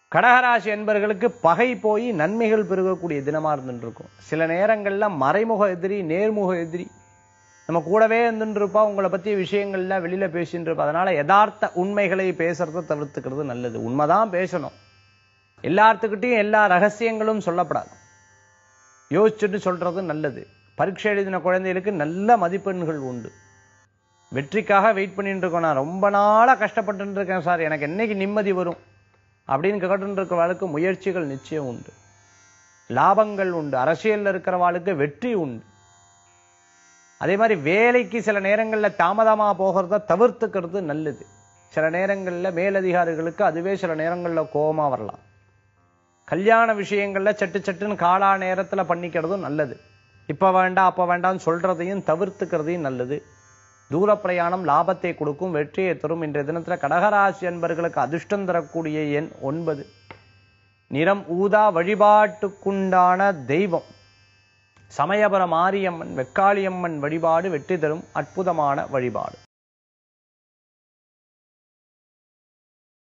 கடகராசி என்பர்களுக்கு பகை போய் நன்மைகள் பெருகக்கூடிய தினமா இருந்துட்டு இருக்கும் சில நேரங்கள்ல மறைமுக எதிரி நேர்முக எதிரி நம்ம கூடவே இருந்துட்டு இருப்பா உங்களை பத்திய விஷயங்கள்ல வெளியில பேசிட்டு இருப்பா அதனால யதார்த்த உண்மைகளை பேசுறத தவிர்த்துக்கிறது நல்லது உண்மைதான் பேசணும் எல்லாத்துக்கிட்டையும் எல்லா ரகசியங்களும் சொல்லப்படாது யோசிச்சுட்டு சொல்றது நல்லது பரீட்சை எழுதின குழந்தைகளுக்கு நல்ல மதிப்பெண்கள் உண்டு வெற்றிக்காக வெயிட் பண்ணிட்டு இருக்கோம் நான் ரொம்ப நாளா கஷ்டப்பட்டு இருக்கேன் சார் எனக்கு என்னைக்கு நிம்மதி வரும் அப்படின்னு கேட்டு இருக்கிறவாளுக்கு முயற்சிகள் நிச்சயம் உண்டு லாபங்கள் உண்டு அரசியல்ல இருக்கிறவாளுக்கு வெற்றி உண்டு அதே மாதிரி வேலைக்கு சில நேரங்கள்ல தாமதமா போகிறத தவிர்த்துக்கிறது நல்லது சில நேரங்கள்ல மேலதிகாரிகளுக்கு அதுவே சில நேரங்கள்ல கோபமா வரலாம் கல்யாண விஷயங்கள்ல சட்டு சட்டுன்னு காலா நேரத்துல பண்ணிக்கிறதும் நல்லது இப்ப வேண்டாம் அப்ப வேண்டாம்னு சொல்றதையும் தவிர்த்துக்கிறதையும் நல்லது தூர பிரயாணம் லாபத்தை கொடுக்கும் வெற்றியை தரும் இன்றைய தினத்துல கடகராசி அன்பர்களுக்கு அதிர்ஷ்டம் தரக்கூடிய எண் ஒன்பது நிறம் ஊதா வழிபாட்டுக்குண்டான தெய்வம் சமயபுர மாரியம்மன் வெக்காளியம்மன் வழிபாடு வெற்றி தரும் அற்புதமான வழிபாடு